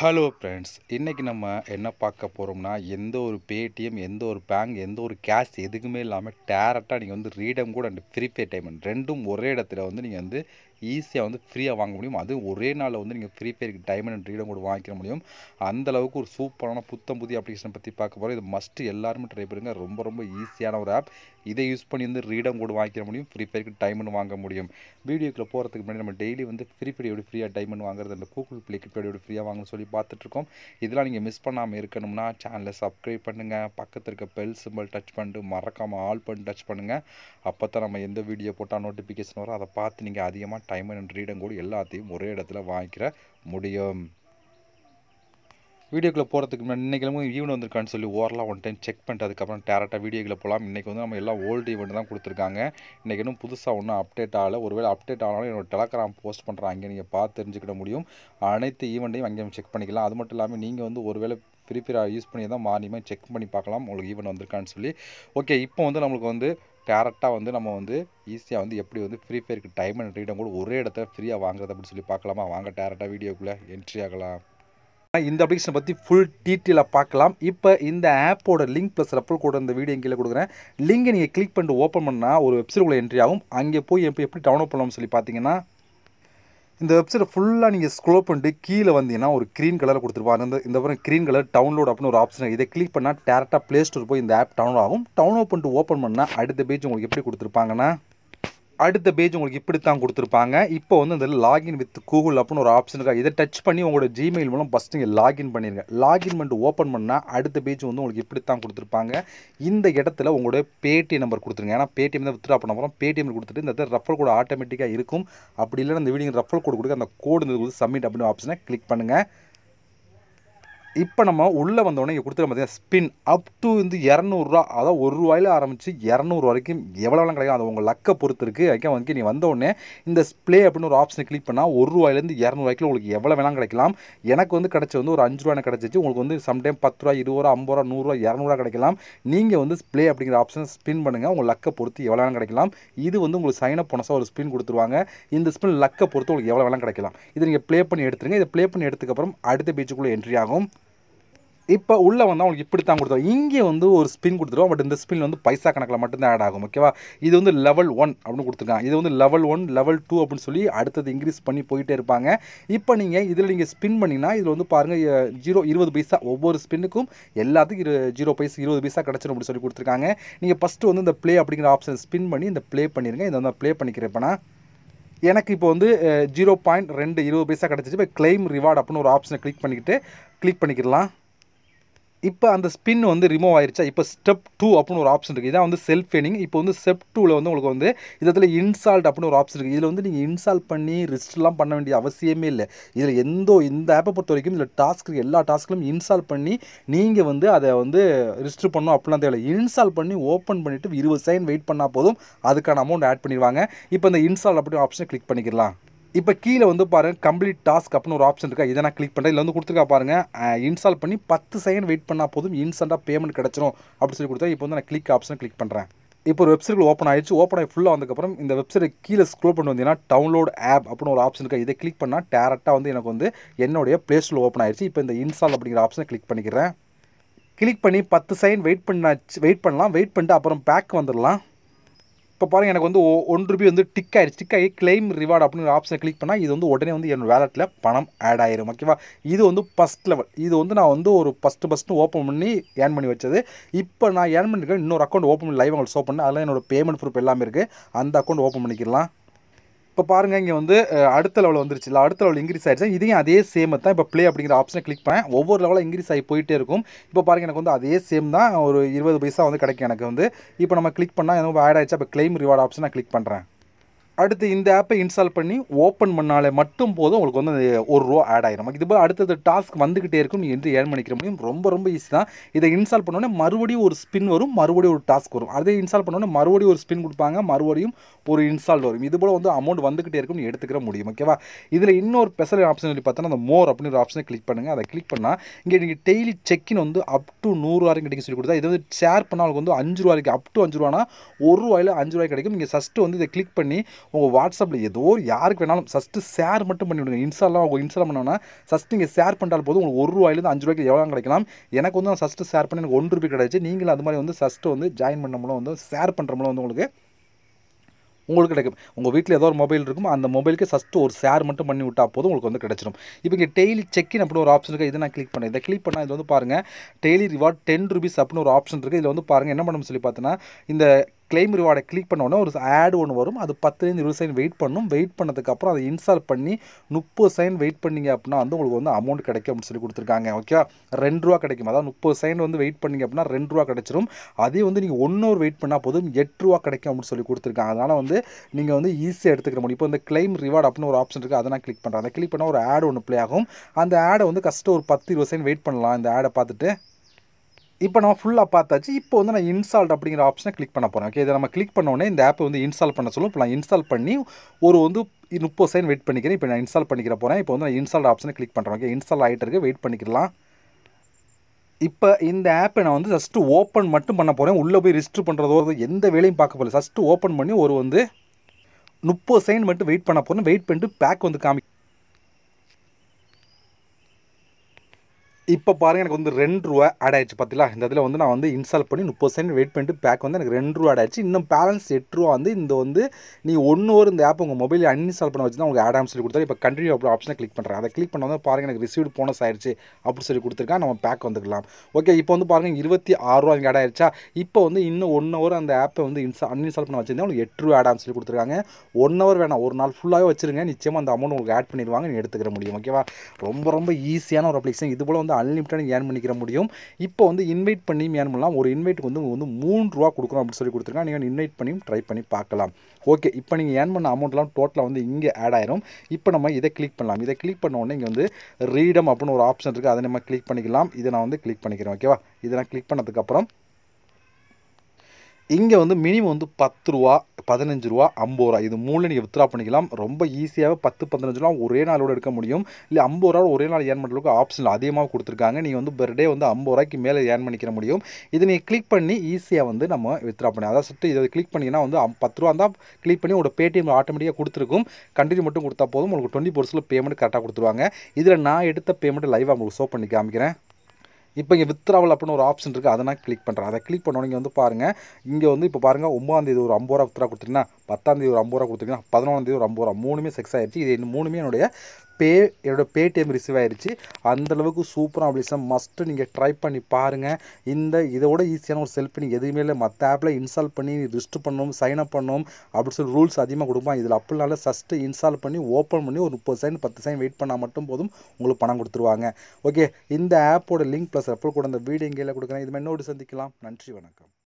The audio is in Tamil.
ஹலோ ஃப்ரெண்ட்ஸ் இன்றைக்கி நம்ம என்ன பார்க்க போகிறோம்னா எந்த ஒரு பேடிஎம் எந்த ஒரு பேங்க் எந்த ஒரு கேஷ் எதுக்குமே இல்லாமல் டேரெக்டாக நீங்கள் வந்து ரீடம் கூட அண்ட் ஃப்ரீ பே டைமண்ட் ரெண்டும் ஒரே இடத்துல வந்து நீங்கள் வந்து ஈஸியாக வந்து ஃப்ரீயாக வாங்க முடியும் அது ஒரே நாளில் வந்து நீங்கள் ஃப்ரீ பேருக்கு டைமண்ட் அண்ட் ரீடம் கூட வாங்கிக்க முடியும் அந்த அளவுக்கு ஒரு சூப்பரான புத்தம் புதிய அப்ளிகேஷன் பற்றி பார்க்க போகிறோம் இது மஸ்ட்டு எல்லாருமே ட்ரை பண்ணுங்க ரொம்ப ரொம்ப ஈஸியான ஒரு ஆப் இதை யூஸ் பண்ணி வந்து ரீடம் கூட வாங்கிக்க முடியும் ஃப்ரீ பேருக்கு டைமண்ட் வாங்க முடியும் வீடியோக்குள்ள போகிறதுக்கு முன்னாடி நம்ம டெய்லி வந்து ஃப்ரீ பே எப்படி ஃப்ரீயாக டைமண்ட் வாங்குறது அந்த கூகுள் ப்ளே கிட் எப்படி ஃப்ரீயாக வாங்கணும்னு சொல்லி பார்த்துட்ருக்கோம் இதெல்லாம் நீங்கள் மிஸ் பண்ணாமல் இருக்கணும்னா சேனலை சப்ஸ்கிரைப் பண்ணுங்கள் பக்கத்தில் இருக்க பெல் சிம்பிள் டச் பண்ணிட்டு மறக்காமல் ஆல் பண்ணி டச் பண்ணுங்கள் அப்போ தான் நம்ம எந்த வீடியோ போட்டால் நோட்டிஃபிகேஷன் வரும் அதை பார்த்து நீங்கள் அதிகமாக டைம் அண்ட் ரீடம் கூட எல்லாத்தையும் ஒரே இடத்துல வாங்கிக்கிற முடியும் வீடியோக்குள்ளே போகிறதுக்கு முன்னாடி இன்றைக்கி கிழமை ஈவெண்ட் வந்திருக்கான்னு சொல்லி ஓரலாக ஒன் டைம் செக் பண்ணிட்டு அதுக்கப்புறம் டேரெக்டாக வீடியோக்குள்ளே போகலாம் இன்றைக்கி வந்து நம்ம எல்லாம் ஓல்டு ஈவெண்ட் தான் கொடுத்துருக்காங்க இன்றைக்கி இன்னும் புதுசாக ஒன்றும் அப்டேட் ஆகலை ஒருவேளை அப்டேட் ஆனாலும் என்னோட டெலகிராம் போஸ்ட் பண்ணுறேன் அங்கே நீங்கள் பார்த்து தெரிஞ்சுக்கிட முடியும் அனைத்து ஈவெண்ட்டையும் அங்கே செக் பண்ணிக்கலாம் அது மட்டும் இல்லாமல் நீங்கள் வந்து ஒருவேளை ஃப்ரீ ஃபயர் யூஸ் பண்ணி தான் மாறியுமே செக் பண்ணி பார்க்கலாம் உங்களுக்கு ஈவெண்ட் வந்திருக்கான்னு சொல்லி ஓகே இப்போ வந்து நம்மளுக்கு வந்து டேரெக்டாக வந்து நம்ம வந்து ஈஸியாக வந்து எப்படி வந்து ஃப்ரீ ஃபயருக்கு டைம் அண்ட் ரீடம் கூட ஒரே இடத்துல ஃப்ரீயாக வாங்குறது அப்படின்னு சொல்லி பார்க்கலாமா வாங்க டேரெக்டாக வீடியோக்குள்ளே என்ட்ரி ஆகலாம் இந்த அப்ளிகேஷனை பற்றி ஃபுல் டீட்டெயிலாக பார்க்கலாம் இப்போ இந்த ஆப்போட லிங்க் ப்ளஸ் ரெஃபர் கோட் இந்த வீடியோ கீழே கொடுக்குறேன் லிங்கை நீங்கள் கிளிக் பண்ணிட்டு ஓப்பன் பண்ணால் ஒரு வெப்சைட் உள்ள என்ட்ரி ஆகும் அங்கே போய் எப்படி எப்படி டவுன்லோட் பண்ணலாம்னு சொல்லி பார்த்தீங்கன்னா இந்த வெப்சைட்டை ஃபுல்லாக நீங்கள் ஸ்க்ரோல் பண்ணிட்டு கீழே வந்தீங்கன்னா ஒரு க்ரீன் கலரில் கொடுத்துருப்பாங்க இந்த இந்த அப்புறம் க்ரீன் கலர் டவுன்லோட் அப்படின்னு ஒரு ஆப்ஷன் இதை கிளிக் பண்ணால் டேரெக்டாக ப்ளே ஸ்டோர் போய் இந்த ஆப் டவுன்லோட் ஆகும் டவுன்லோட் பண்ணிட்டு ஓப்பன் பண்ணால் அடுத்த பேஜ் உங்களுக்கு எப்படி கொடுத்துருப்பாங்கன்னா அடுத்த பேஜ் உங்களுக்கு இப்படி தான் கொடுத்துருப்பாங்க இப்போ வந்து இந்த லாகின் வித் கூகுள் அப்படின்னு ஒரு ஆப்ஷன் இருக்கா இதை டச் பண்ணி உங்களோட ஜிமெயில் மூலம் ஃபஸ்ட்டு நீங்கள் லாகின் பண்ணிடுங்க லாகின் பண்ணிட்டு ஓப்பன் பண்ணால் அடுத்த பேஜ் வந்து உங்களுக்கு இப்படி தான் கொடுத்துருப்பாங்க இந்த இடத்துல உங்களோட பேடிஎம் நம்பர் கொடுத்துருங்க ஏன்னா பேடிஎம் தான் வித்ரா பண்ண போகிறோம் பேடிஎம் கொடுத்துட்டு இந்த ரஃபல் கோடு ஆட்டோமேட்டிக்காக இருக்கும் அப்படி இல்லைன்னா இந்த வீடியோ ரஃபல் கோடு கொடுக்க அந்த கோடு இந்த சப்மிட் அப்படின்னு ஆப்ஷனை கிளிக் பண்ணுங்கள் இப்போ நம்ம உள்ளே வந்தோடனே இங்கே கொடுத்துருக்க பார்த்தீங்கன்னா ஸ்பின் அப் டு வந்து இரநூறுவா அதாவது ஒரு ரூபாயில் ஆரம்பித்து இரநூறு வரைக்கும் எவ்வளோலாம் கிடைக்கும் அது உங்கள் லக்கை பொறுத்து இருக்குது அதுக்காக வந்து நீ வந்தோடனே இந்த ஸ்ப்ளே அப்படின்னு ஒரு ஆப்ஷனை கிளிக் பண்ணால் ஒரு ரூபாயிலேருந்து இரநூறுவாய்க்கு உங்களுக்கு எவ்வளோ வேணாலும் கிடைக்கலாம் எனக்கு வந்து கிடச்சி வந்து ஒரு அஞ்சு ரூபா கிடச்சிச்சு உங்களுக்கு வந்து சம்டைம் பத்து ரூபா இருபது ரூபா ஐம்பது ரூபா நூறுரூவா இரநூறுவா கிடைக்கலாம் நீங்கள் வந்து ஸ்ப்ளே அப்படிங்கிற ஆப்ஷனை ஸ்பின் பண்ணுங்கள் உங்கள் லக்கை பொறுத்து எவ்வளோ வேணாலும் கிடைக்கலாம் இது வந்து உங்களுக்கு சைன் அப் போனஸாக ஒரு ஸ்பின் கொடுத்துருவாங்க இந்த ஸ்பின் லக்கை பொறுத்து உங்களுக்கு எவ்வளோ வேணாலும் கிடைக்கலாம் இது நீங்கள் ப்ளே பண்ணி எடுத்துருங்க இதை ப்ளே பண்ணி எடுத்துக்கப்புறம் அடுத்த பேஜுக்குள்ளே என்ட்ரி ஆகும் இப்போ உள்ளே வந்தால் உங்களுக்கு இப்படி தான் கொடுத்தோம் இங்கே வந்து ஒரு ஸ்பின் கொடுத்துருவோம் பட் இந்த ஸ்பின் வந்து பைசா கணக்கில் மட்டும்தான் ஆட் ஆகும் ஓகேவா இது வந்து லெவல் ஒன் அப்படின்னு கொடுத்துருக்காங்க இது வந்து லெவல் ஒன் லெவல் டூ அப்படின்னு சொல்லி அடுத்தது இன்க்ரீஸ் பண்ணி போயிட்டே இருப்பாங்க இப்போ நீங்கள் இதில் நீங்கள் ஸ்பின் பண்ணிங்கன்னா இதில் வந்து பாருங்கள் ஜீரோ இருபது பைசா ஒவ்வொரு ஸ்பின்னுக்கும் எல்லாத்துக்கும் இரு ஜீரோ பைசா இருபது பைசா கிடச்சிடும் அப்படின்னு சொல்லி கொடுத்துருக்காங்க நீங்கள் ஃபஸ்ட்டு வந்து இந்த ப்ளே அப்படிங்கிற ஆப்ஷன் ஸ்பின் பண்ணி இந்த ப்ளே பண்ணிடுங்க இதை வந்து ப்ளே பண்ணிக்கிறப்பனா எனக்கு இப்போ வந்து ஜீரோ பாயிண்ட் ரெண்டு இருபது பைசா கிடச்சிச்சு இப்போ கிளைம் ரிவார்டு அப்படின்னு ஒரு ஆப்ஷனை கிளிக் பண்ணிக்கிட்டு கிளிக் பண்ணிக்கலாம் இப்போ அந்த ஸ்பின் வந்து ரிமூவ் ஆயிருச்சா இப்போ ஸ்டெப் டூ அப்படின்னு ஒரு ஆப்ஷன் இருக்குது இதான் வந்து செல்ஃப் ஏனிங் இப்போ வந்து ஸ்டெப் டூவில் வந்து உங்களுக்கு வந்து இதில் இன்ஸ்டால்ட் அப்படின்னு ஒரு ஆப்ஷன் இருக்குது இதில் வந்து நீங்கள் இன்ஸ்டால் பண்ணி ரிஸ்ட்லாம் பண்ண வேண்டிய அவசியமே இல்லை இதில் எந்த இந்த ஆப்பை பொறுத்த வரைக்கும் இதில் டாஸ்க் எல்லா டாஸ்க்லையும் இன்ஸ்டால் பண்ணி நீங்கள் வந்து அதை வந்து ரிஜிஸ்டர் பண்ணணும் அப்படிலாம் தேவை இன்ஸ்டால் பண்ணி ஓப்பன் பண்ணிவிட்டு இருபது செகண்ட் வெயிட் பண்ணால் போதும் அதுக்கான அமௌண்ட் ஆட் பண்ணிடுவாங்க இப்போ இந்த இன்ஸ்டால் அப்படின்னு ஆப்ஷனை கிளிக் பண்ணிக்கலாம் இப்போ கீழே வந்து பாருங்கள் கம்ப்ளீட் டாஸ்க் அப்படின்னு ஒரு ஆப்ஷன் இருக்கா இதை நான் கிளிக் பண்ணுறேன் இதில் வந்து கொடுத்துருக்கா பாருங்கள் இன்ஸ்டால் பண்ணி பத்து செகண்ட் வெயிட் பண்ணால் போதும் இன்ஸ்டண்ட்டாக பேமெண்ட் கிடச்சிரும் அப்படின்னு சொல்லி கொடுத்தா இப்போ வந்து நான் கிளிக் ஆப்ஷன் கிளிக் பண்ணுறேன் இப்போ ஒரு வெப்சைட் ஓப்பன் ஆயிடுச்சு ஓப்பன் ஆகி ஃபுல்லாக வந்ததுக்கப்புறம் இந்த வெப்சைட் கீழே ஸ்க்ரோல் பண்ணி வந்தீங்கன்னா டவுன்லோட் ஆப் அப்படின்னு ஒரு ஆப்ஷன் இருக்கா இதை கிளிக் பண்ணால் டேரெக்டாக வந்து எனக்கு வந்து என்னுடைய ப்ளே ஸ்டோர் ஓப்பன் ஆயிடுச்சு இப்போ இந்த இன்ஸ்டால் அப்படிங்கிற ஆப்ஷனை கிளிக் பண்ணிக்கிறேன் கிளிக் பண்ணி பத்து செகண்ட் வெயிட் பண்ணாச்சு வெயிட் பண்ணலாம் வெயிட் பண்ணிட்டு அப்புறம் பேக் வந்துடலாம் இப்போ பாருங்கள் எனக்கு வந்து ஒன் ருபி வந்து டிக் ஆயிடுச்சு டிக் ஆகி கிளைம் ரிவார்டு அப்படின்னு ஒரு ஆப்ஷனை கிளிக் பண்ணால் இது வந்து உடனே வந்து என் வேலெட்டில் பணம் ஆட் ஆயிரும் ஓகேவா இது வந்து ஃபஸ்ட் லெவல் இது வந்து நான் வந்து ஒரு ஃபஸ்ட்டு ஃபஸ்ட்டு ஓப்பன் பண்ணி ஏர்ன் பண்ணி வச்சது இப்போ நான் ஏர்ன் பண்ணியிருக்கேன் இன்னொரு அக்கௌண்ட் ஓப்பன் பண்ணி லைவ் உங்களுக்கு ஷோ பண்ணேன் அதெல்லாம் என்னோட பேமெண்ட் ப்ரூஃப் எல்லாமே இருக்குது அந்த அக்கௌண்ட் ஓப்பன் பண்ணிக்கலாம் இப்போ பாருங்கள் இங்கே வந்து அடுத்த லெவல் வந்துருச்சு இல்லை அடுத்த லெவல் இன்க்ரீஸ் ஆயிடுச்சு இதையும் அதே சேம் தான் இப்போ ப்ளே அப்படிங்கிற ஆப்ஷனை கிளிக் பண்ணேன் ஒவ்வொரு லெவலில் இன்க்ரீஸ் ஆகி போயிட்டே இருக்கும் இப்போ பாருங்கள் எனக்கு வந்து அதே சேம் தான் ஒரு இருபது பைசா வந்து கிடைக்கும் எனக்கு வந்து இப்போ நம்ம கிளிக் பண்ணால் எனக்கு ஆட் ஆயிடுச்சு அப்போ கிளைம் ரிவார்டு ஆப்ஷன் நான் கிளிக் பண்ணுறேன் அடுத்து இந்த ஆப்பை இன்ஸ்டால் பண்ணி ஓப்பன் பண்ணாலே மட்டும் போதும் உங்களுக்கு வந்து ஒரு ரூபா ஆட் ஆயிரும் இது போல் அடுத்தது டாஸ்க் வந்துக்கிட்டே இருக்கும் நீங்கள் என்று ஏர்ன் பண்ணிக்கிற முடியும் ரொம்ப ரொம்ப ஈஸி தான் இதை இன்ஸ்டால் பண்ணோன்னே மறுபடியும் ஒரு ஸ்பின் வரும் மறுபடியும் ஒரு டாஸ்க் வரும் அதே இன்ஸ்டால் பண்ணோன்னே மறுபடியும் ஒரு ஸ்பின் கொடுப்பாங்க மறுபடியும் ஒரு இன்ஸ்டால் வரும் இது போல் வந்து அமௌண்ட் வந்துக்கிட்டே இருக்கும் நீ எடுத்துக்கிற முடியும் ஓகேவா இதில் இன்னொரு ஸ்பெஷல் ஆப்ஷன் சொல்லி பார்த்தோன்னா அந்த மோர் அப்படின்னு ஒரு ஆப்ஷனை கிளிக் பண்ணுங்கள் அதை கிளிக் பண்ணால் இங்கே நீங்கள் டெய்லி செக்கின் வந்து அப் டு நூறு வரைக்கும் கிடைக்கும் சொல்லி கொடுத்தா இது வந்து ஷேர் பண்ணால் வந்து அஞ்சு ரூபா இருக்குது அப் டு அஞ்சு ரூபானா ஒரு ரூபாயில் அஞ்சு ரூபாய் கிடைக்கும் நீங்கள் ஃபஸ்ட்டு வந்து இதை கிளிக் பண்ணி உங்கள் வாட்ஸ்அப்பில் ஏதோ ஒரு யாருக்கு வேணாலும் ஃபஸ்ட்டு ஷேர் மட்டும் பண்ணி விடுங்க இன்ஸ்டாலாம் உங்கள் இன்ஸ்டால் பண்ணோன்னா ஃபஸ்ட் நீங்கள் ஷேர் பண்ணால் போதும் உங்களுக்கு ஒரு ரூபாயிலேருந்து அஞ்சு ரூபாய்க்கு எவ்வளோ கிடைக்கலாம் எனக்கு வந்து நான் ஃபஸ்ட்டு ஷேர் பண்ணி எனக்கு ஒன்று ரூபாய் கிடைச்சு நீங்களும் அது மாதிரி வந்து ஃபஸ்ட்டு வந்து ஜாயின் பண்ண மூலம் வந்து ஷேர் பண்ணுற மூலம் வந்து உங்களுக்கு உங்களுக்கு கிடைக்கும் உங்கள் வீட்டில் ஏதோ ஒரு மொபைல் இருக்கும் அந்த மொபைலுக்கு ஃபஸ்ட்டு ஒரு ஷேர் மட்டும் பண்ணி விட்டால் போதும் உங்களுக்கு வந்து கிடச்சிரும் இப்போ இங்கே டெய்லி செக்இன் அப்படின்னு ஒரு ஆப்ஷன் இருக்குது இதை நான் கிளிக் பண்ணேன் இதை கிளிக் பண்ணால் இது வந்து பாருங்கள் டெய்லி ரிவார்ட் டென் ருபீஸ் அப்படின்னு ஒரு ஆப்ஷன் இருக்குது இதில் வந்து பாருங்கள் என்ன பண்ணணும் சொல்லி பார்த்தோன்னா இந்த கிளைம் ரிவார்டை கிளிக் பண்ண உடனே ஒரு ஆட் ஒன்று வரும் அது பத்துலேருந்து இருபது செகண்ட் வெயிட் பண்ணும் வெயிட் பண்ணதுக்கப்புறம் அதை இன்ஸ்டால் பண்ணி முப்பது செகண்ட் வெயிட் பண்ணீங்க அப்படின்னா வந்து உங்களுக்கு வந்து அமௌண்ட் கிடைக்கும் அப்படின்னு சொல்லி கொடுத்துருக்காங்க ஓகே ரெண்டு ரூபா கிடைக்கும் அதாவது முப்பது செகண்ட் வந்து வெயிட் பண்ணீங்க அப்படின்னா ரெண்டு ரூபா கிடைச்சிரும் அதே வந்து நீங்கள் ஒன் ஹவர் வெயிட் பண்ணால் போதும் எட்டு ரூபா கிடைக்கும் அப்படின்னு சொல்லி கொடுத்துருக்காங்க அதனால் வந்து நீங்கள் வந்து ஈஸியாக எடுத்துக்கிற முடியும் இப்போ இந்த கிளைம் ரிவார்டு அப்படின்னு ஒரு ஆப்ஷன் இருக்குது அதை நான் கிளிக் பண்ணுறேன் அதை கிளிக் பண்ணால் ஒரு ஆட் ஒன்று ப்ளே ஆகும் அந்த ஆடை வந்து கஷ்டம் ஒரு பத்து இருபது செகண்ட் வெயிட் பண்ணலாம் இந்த ஆடை பார்த்துட்டு இப்போ நம்ம ஃபுல்லாக பார்த்தாச்சு இப்போ வந்து நான் இன்ஸ்டால்ட் அப்படிங்கிற ஆப்ஷனை கிளிக் பண்ண போகிறேன் ஓகே இதை நம்ம கிளிக் பண்ண உடனே இந்த ஆப்பை வந்து இன்ஸ்டால் பண்ண சொல்லும் இப்போ நான் இன்ஸ்டால் பண்ணி ஒரு வந்து முப்பது செகண்ட் வெயிட் பண்ணிக்கிறேன் இப்போ நான் இன்ஸ்டால் பண்ணிக்கிற போகிறேன் இப்போ வந்து நான் இன்ஸ்டால் ஆப்ஷனை கிளிக் பண்ணுறேன் ஓகே இன்ஸ்டால் ஆகிட்டு இருக்கு வெயிட் பண்ணிக்கலாம் இப்போ இந்த ஆப்பை நான் வந்து ஜஸ்ட்டு ஓப்பன் மட்டும் பண்ண போகிறேன் உள்ளே போய் ரிஜிஸ்டர் பண்ணுறதோ எந்த வேலையும் பார்க்க போகல ஜஸ்ட்டு ஓப்பன் பண்ணி ஒரு வந்து முப்பது செகண்ட் மட்டும் வெயிட் பண்ண போகிறேன் வெயிட் பண்ணிட்டு பேக் வந்து காமி இப்போ பாருங்கள் எனக்கு வந்து ரெண்டு ரூபா ஆட் ஆயிடுச்சு பார்த்தீங்களா இந்த இதில் வந்து நான் வந்து இன்ஸ்டால் பண்ணி முப்பது செகண்ட் வெயிட் பண்ணிட்டு பேக் வந்து எனக்கு ரெண்டு ரூபா ஆட் ஆயிடுச்சு இன்னும் பேலன்ஸ் எட்டு ரூபா வந்து இந்த வந்து நீ ஒன்று ஒரு இந்த ஆப் உங்கள் மொபைல் அன்இன்ஸ்டால் பண்ண வச்சு தான் உங்களுக்கு ஆட் ஆம் சொல்லி கொடுத்தாரு இப்போ கண்டினியூ அப்படி ஆப்ஷனை கிளிக் பண்ணுறேன் அதை கிளிக் பண்ண வந்து பாருங்கள் எனக்கு ரிசீவ்டு போனஸ் ஆயிடுச்சு அப்படி சொல்லி கொடுத்துருக்கேன் நம்ம பேக் வந்துக்கலாம் ஓகே இப்போ வந்து பாருங்கள் இருபத்தி ஆறு ரூபா இங்கே ஆட் ஆயிடுச்சா இப்போ வந்து இன்னும் ஒன் ஹவர் அந்த ஆப்பை வந்து இன்ஸ்டா அன்இன்ஸ்டால் பண்ண வச்சிருந்தா உங்களுக்கு எட்டு ரூபா ஆட் ஆம் சொல்லி கொடுத்துருக்காங்க ஒன் ஹவர் வேணாம் ஒரு நாள் ஃபுல்லாகவே வச்சிருங்க நிச்சயமாக அந்த அமௌண்ட் உங்களுக்கு ஆட் பண்ணிடுவாங்க நீ எடுத்துக்கிற முடியும் ஓகேவா ரொம்ப ரொம்ப ஈஸியான ஒரு அப்ளிகேஷன் இது போல் வந்து அன்லிமிட்டட் ஏர்ன் பண்ணிக்கிற முடியும் இப்போ வந்து இன்வைட் பண்ணியும் ஏர்ன் பண்ணலாம் ஒரு இன்வைட்டுக்கு வந்து உங்களுக்கு வந்து மூணு ரூபா கொடுக்குறோம் அப்படின்னு சொல்லி கொடுத்துருக்காங்க நீங்கள் இன்வைட் பண்ணியும் ட்ரை பண்ணி பார்க்கலாம் ஓகே இப்போ நீங்கள் ஏர்ன் பண்ண அமௌண்ட்லாம் டோட்டலாக வந்து இங்கே ஆட் ஆயிரும் இப்போ நம்ம இதை கிளிக் பண்ணலாம் இதை கிளிக் பண்ண உடனே இங்கே வந்து ரீடம் அப்படின்னு ஒரு ஆப்ஷன் இருக்குது அதை நம்ம கிளிக் பண்ணிக்கலாம் இதை நான் வந்து கிளிக் பண்ணிக்கிறேன் ஓகேவா இதை நான் கிளிக் பண்ணதுக்கப்புறம் இங்கே வந்து மினிமம் வந்து பத்து ரூபா பதினஞ்சு ரூபா ஐம்பது ரூபா இது மூணு நீங்கள் வித்ரா பண்ணிக்கலாம் ரொம்ப ஈஸியாக பத்து பதினஞ்சு ரூபா ஒரே நாளோட எடுக்க முடியும் இல்லை ஐம்பது ரூபா ஒரே நாள் ஏர்ன் பண்ணுறதுக்கு ஆப்ஷன் அதிகமாக கொடுத்துருக்காங்க நீங்கள் வந்து பெர் டே வந்து ஐம்பது ரூபாய்க்கு மேலே ஏர்ன் பண்ணிக்கிற முடியும் இதை நீங்கள் கிளிக் பண்ணி ஈஸியாக வந்து நம்ம வித்ரா பண்ணி அதாவது சொல்லிட்டு இதை கிளிக் பண்ணிங்கன்னா வந்து அம்- பத்து ரூபா தான் கிளிக் பண்ணி உங்களோட பேடிஎம் ஆட்டோமேட்டிக்காக கொடுத்துருக்கும் கண்டினியூ மட்டும் கொடுத்தா போதும் உங்களுக்கு டுவெண்ட்டி பர்சன்ட் பேமெண்ட் கரெக்டாக கொடுத்துருவாங்க இதில் நான் எடுத்த பேமெண்ட் லைவாக உங்களுக்கு ஷோ பண்ணி காமிக்கிறேன் இப்போ இங்கே வித்ராவல் அப்படின்னு ஒரு ஆப்ஷன் இருக்குது அதை நான் கிளிக் பண்ணுறேன் அதை கிளிக் பண்ண நீங்கள் வந்து பாருங்கள் இங்கே வந்து இப்போ பாருங்கள் ஒம்பதாந்தேதி ஒரு ஐம்பது ரூபா வித்ரா கொடுத்துருங்கன்னா பத்தாந்தேதி ஒரு ஐம்பது ரூபா கொடுத்துருங்கன்னா பதினொன்றாந்தேதி ஒரு ஐம்பது ரூபா மூணுமே செக்ஸ் ஆயிடுச்சு இது இந்த மூணுமே என்னுடைய பே என்னோட பேடிஎம் ரிசீவ் ஆயிடுச்சு அந்தளவுக்கு சூப்பராக அப்ளிகேஷன் மஸ்ட்டு நீங்கள் ட்ரை பண்ணி பாருங்கள் இந்த இதோட ஈஸியான ஒரு செல்ஃப் நீங்கள் எதுவுமே இல்லை மற்ற ஆப்பில் இன்ஸ்டால் பண்ணி ரிஜிஸ்டர் பண்ணணும் சைன் அப் பண்ணணும் அப்படி சொல்லி ரூல்ஸ் அதிகமாக கொடுப்பான் இதில் அப்படினால ஃபஸ்ட்டு இன்ஸ்டால் பண்ணி ஓப்பன் பண்ணி ஒரு முப்பது செகண்ட் பத்து செகண்ட் வெயிட் பண்ணால் மட்டும் போதும் உங்களுக்கு பணம் கொடுத்துருவாங்க ஓகே இந்த ஆப்போட லிங்க் ப்ளஸ் அப்போ கூட இந்த வீடியோ இங்கே கொடுக்குறேன் இது மாதிரி இன்னொரு சந்திக்கலாம் நன்றி வணக்கம்